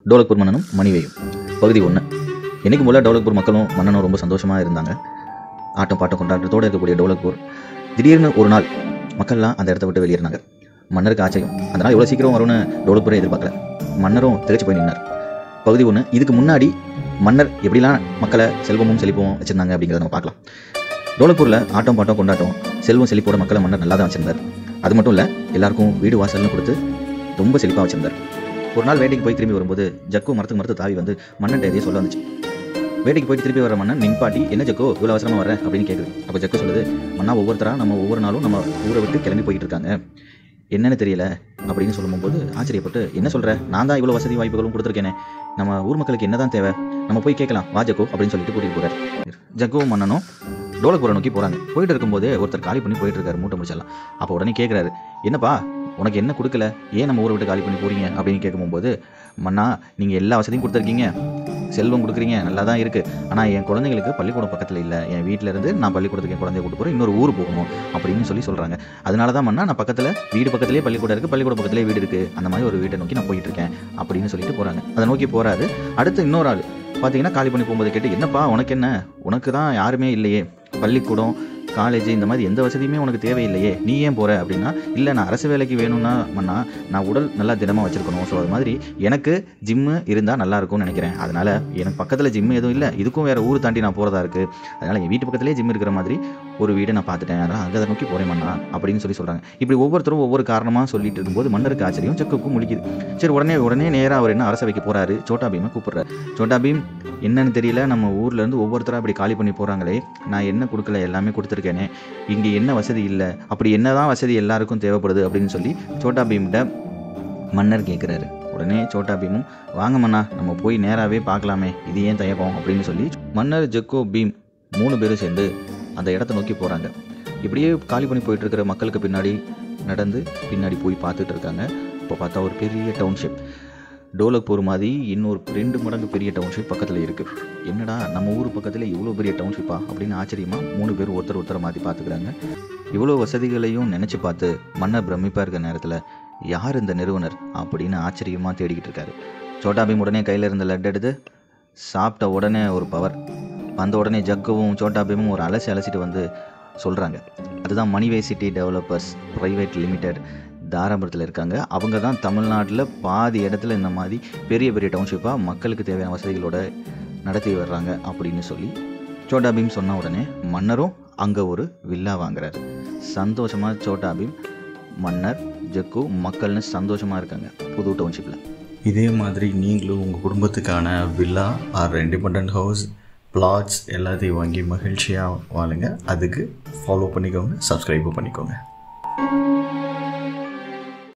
டோலக்பூர் மன்னனும் மணிவேயும் பகுதி ஒன்று என்னைக்கு போல டோலக்பூர் மக்களும் மன்னனும் ரொம்ப சந்தோஷமாக இருந்தாங்க ஆட்டம் பாட்டம் கொண்டாட்டத்தோடு இருக்கக்கூடிய டோலக்பூர் திடீர்னு ஒரு நாள் மக்கள்லாம் அந்த இடத்த விட்டு வெளியேறினாங்க மன்னருக்கு ஆச்சரியம் அந்த நாள் எவ்வளோ சீக்கிரம் வரும்னு டோலக்பூரை எதிர்பார்க்கல மன்னரும் திகச்சு போய் நின்னார் பகுதி ஒன்று இதுக்கு முன்னாடி மன்னர் எப்படிலாம் மக்களை செல்வமும் செழிப்பும் வச்சிருந்தாங்க அப்படிங்கிறத நம்ம பார்க்கலாம் டோலக்பூரில் ஆட்டம் பாட்டம் கொண்டாட்டம் செல்வம் செழிப்போட மக்களை மன்னர் நல்லா தான் வச்சிருந்தார் அது மட்டும் இல்லை எல்லாருக்கும் வீடு வாசல்னு கொடுத்து ரொம்ப செழிப்பாக வச்சிருந்தார் ஒரு நாள் வேட்டைக்கு போய் திரும்பி வரும்போது ஜக்கு மரத்துக்கு மரத்து தாவி வந்து மன்னன் எதையோ சொல்ல வந்துச்சு வேட்டைக்கு போயிட்டு திரும்பி வர மன்னன் நின்பாட்டி என்ன ஜக்கோ இவ்வளோ அவசரமாக வர அப்படின்னு கேட்குது அப்போ ஜக்கு சொல்லுது மன்னா ஒவ்வொருத்தரா நம்ம ஒவ்வொரு நாளும் நம்ம ஊரை விட்டு கிளம்பி போயிட்டு இருக்காங்க என்னன்னு தெரியல அப்படின்னு சொல்லும்போது ஆச்சரியப்பட்டு என்ன சொல்ற நான் தான் இவ்வளோ வசதி வாய்ப்புகளும் கொடுத்துருக்கேனே நம்ம ஊர் மக்களுக்கு என்னதான் தேவை நம்ம போய் கேட்கலாம் வா ஜக்கு அப்படின்னு சொல்லிட்டு கூட்டிட்டு போறாரு ஜக்குவும் மன்னனும் டோலக்பூரை நோக்கி போறாங்க போயிட்டு இருக்கும்போதே ஒருத்தர் காலி பண்ணி போயிட்டு இருக்காரு மூட்டை முடிச்சிடலாம் அப்போ உடனே கேட்குறாரு என்னப்பா உனக்கு என்ன கொடுக்கல ஏன் நம்ம ஊரை விட்டு காலி பண்ணி போறீங்க அப்படின்னு கேட்கும்போது மன்னா நீங்கள் எல்லா வசதியும் கொடுத்துருக்கீங்க செல்வம் கொடுக்குறீங்க நல்லா தான் இருக்குது ஆனால் என் குழந்தைங்களுக்கு பள்ளிக்கூடம் பக்கத்தில் இல்லை என் வீட்டில் இருந்து நான் பள்ளிக்கூடத்துக்கு என் குழந்தைய கூட்டு போகிறேன் இன்னொரு ஊர் போகணும் அப்படின்னு சொல்லி சொல்கிறாங்க அதனால தான் மன்னா நான் பக்கத்தில் வீடு பக்கத்துலேயே பள்ளிக்கூடம் இருக்குது பள்ளிக்கூடம் பக்கத்துலேயே வீடு இருக்குது அந்த மாதிரி ஒரு வீட்டை நோக்கி நான் போயிட்டு இருக்கேன் அப்படின்னு சொல்லிட்டு போகிறாங்க அதை நோக்கி போகிறாரு அடுத்து இன்னொரு ஆள் பார்த்தீங்கன்னா காலி பண்ணி போகும்போது கேட்டு என்னப்பா உனக்கு என்ன உனக்கு தான் யாருமே இல்லையே பள்ளிக்கூடம் காலேஜ் இந்த மாதிரி எந்த வசதியுமே உனக்கு தேவையில்லையே நீ ஏன் போகிற அப்படின்னா இல்லை நான் அரசு வேலைக்கு வேணும்னா மன்னா நான் உடல் நல்லா தினமாக வச்சுருக்கணும் ஸோ அது மாதிரி எனக்கு ஜிம்மு இருந்தால் நல்லா இருக்கும்னு நினைக்கிறேன் அதனால் எனக்கு பக்கத்தில் ஜிம்மு எதுவும் இல்லை இதுக்கும் வேறு ஊர் தாண்டி நான் போகிறதா இருக்குது அதனால் என் வீட்டு பக்கத்துலேயே ஜிம் இருக்கிற மாதிரி ஒரு வீடு நான் பார்த்துட்டேன் அதனால் அங்கே அதை நோக்கி போகிறேன் மன்னா அப்படின்னு சொல்லி சொல்கிறாங்க இப்படி ஒவ்வொருத்தரும் ஒவ்வொரு காரணமாக சொல்லிட்டு இருக்கும்போது மன்னருக்கு ஆச்சரியம் செக்குக்கும் முடிக்குது சரி உடனே உடனே நேராக அவர் என்ன அரசவைக்கு போகிறாரு சோட்டா பீமை கூப்பிட்றாரு சோட்டா பீம் என்னன்னு தெரியல நம்ம ஊர்ல இருந்து ஒவ்வொருத்தராக இப்படி காலி பண்ணி போகிறாங்களே நான் என்ன கொடுக்கல எல்லாமே கொடுத்துருக்கேனே இங்கே என்ன வசதி இல்லை அப்படி என்னதான் வசதி எல்லாருக்கும் தேவைப்படுது அப்படின்னு சொல்லி சோட்டா பீம்கிட்ட மன்னர் கேட்குறாரு உடனே சோட்டா பீமும் வாங்க மன்னா நம்ம போய் நேராகவே பார்க்கலாமே இது ஏன் தயக்கம் அப்படின்னு சொல்லி மன்னர் ஜெக்கோ பீம் மூணு பேரும் சேர்ந்து அந்த இடத்த நோக்கி போகிறாங்க இப்படியே காலி பண்ணி போயிட்டு இருக்கிற மக்களுக்கு பின்னாடி நடந்து பின்னாடி போய் பார்த்துட்டு இருக்காங்க இப்போ பார்த்தா ஒரு பெரிய டவுன்ஷிப் டோலக்பூர் மாதிரி இன்னொரு ரெண்டு மடங்கு பெரிய டவுன்ஷிப் பக்கத்தில் இருக்குது என்னடா நம்ம ஊர் பக்கத்தில் இவ்வளோ பெரிய டவுன்ஷிப்பா அப்படின்னு ஆச்சரியமாக மூணு பேர் ஒருத்தர் ஒருத்தரை மாற்றி பார்த்துக்கிறாங்க இவ்வளோ வசதிகளையும் நினச்சி பார்த்து மன்னர் பிரமிப்பாக இருக்கிற நேரத்தில் யார் இந்த நிறுவனர் அப்படின்னு ஆச்சரியமாக தேடிக்கிட்டு இருக்காரு சோட்டா பீம் உடனே கையில் இருந்த லட் எடுத்து சாப்பிட்ட உடனே ஒரு பவர் வந்த உடனே ஜக்குவும் சோட்டா பீமும் ஒரு அலசி அலசிட்டு வந்து சொல்கிறாங்க அதுதான் மணிவே சிட்டி டெவலப்பர்ஸ் ப்ரைவேட் லிமிடெட் தாராபுரத்தில் இருக்காங்க அவங்க தான் தமிழ்நாட்டில் பாதி இடத்துல இந்த மாதிரி பெரிய பெரிய டவுன்ஷிப்பாக மக்களுக்கு தேவையான வசதிகளோட நடத்தி வர்றாங்க அப்படின்னு சொல்லி சோட்டா பீம் சொன்ன உடனே மன்னரும் அங்கே ஒரு வில்லா வாங்குறாரு சந்தோஷமாக சோட்டா பீம் மன்னர் ஜக்கு மக்கள்னு சந்தோஷமாக இருக்காங்க புது டவுன்ஷிப்பில் இதே மாதிரி நீங்களும் உங்கள் குடும்பத்துக்கான villa or independent house flats எல்லாத்தையும் வாங்கி மகிழ்ச்சியாக வாழுங்க அதுக்கு ஃபாலோ பண்ணிக்கோங்க சப்ஸ்கிரைபும் பண்ணிக்கோங்க